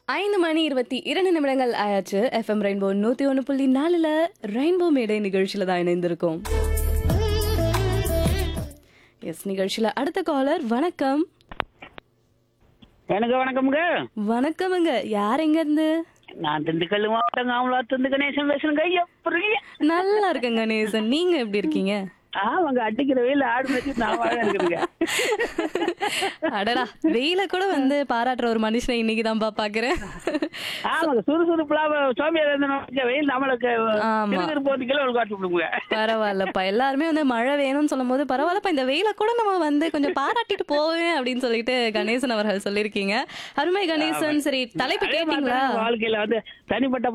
ஐந்து மணி இருபத்தி இரண்டு நிமிடங்கள் ஆயாச்சு எஃப்எம் ரெயின்போ நூத்தி ஒன்று புள்ளி நாலுல ரெயின்போ மேடை நிகழ்ச்சியில தான் இணைந்திருக்கோம் எஸ் நிகழ்ச்சியில அடுத்த காலர் வணக்கம் எனக்கு வணக்கம்ங்க வணக்கமுங்க யார் எங்க இருந்து நான் திண்டுக்கல் மாவட்டம் காமலாத்து கணேசன் பேசுறேங்க எப்படி நல்லா இருக்கேங்க நேசன் நீங்க எப்படி இருக்கீங்க ஆமாங்க அடிக்கிற வெயில் ஆடு வச்சு நான் வாழ இருக்குங்க அடடா வெயில கூட வந்து பாராட்டுற ஒரு மனுஷனை இன்னைக்கு தான்ப்பா பாக்குறேன் ஆமாங்க சுறுசுறுப்புலாம் சோம்பியா இருந்த வெயில் நம்மளுக்கு ஆமா. இருக்கிற போதிக்கல ஒரு காட்டு விடுங்க பரவாயில்லப்பா எல்லாருமே வந்து மழை வேணும்னு சொல்லும் போது பரவாயில்லப்பா இந்த வெயில கூட நம்ம வந்து கொஞ்சம் பாராட்டிட்டு போவேன் அப்படின்னு சொல்லிட்டு கணேசன் அவர்கள் சொல்லியிருக்கீங்க அருமை கணேசன் சரி தலைப்பு அதே மாதிரி கேட்டீங்களா தான் வாழ்க்கையில வந்து தனிப்பட்ட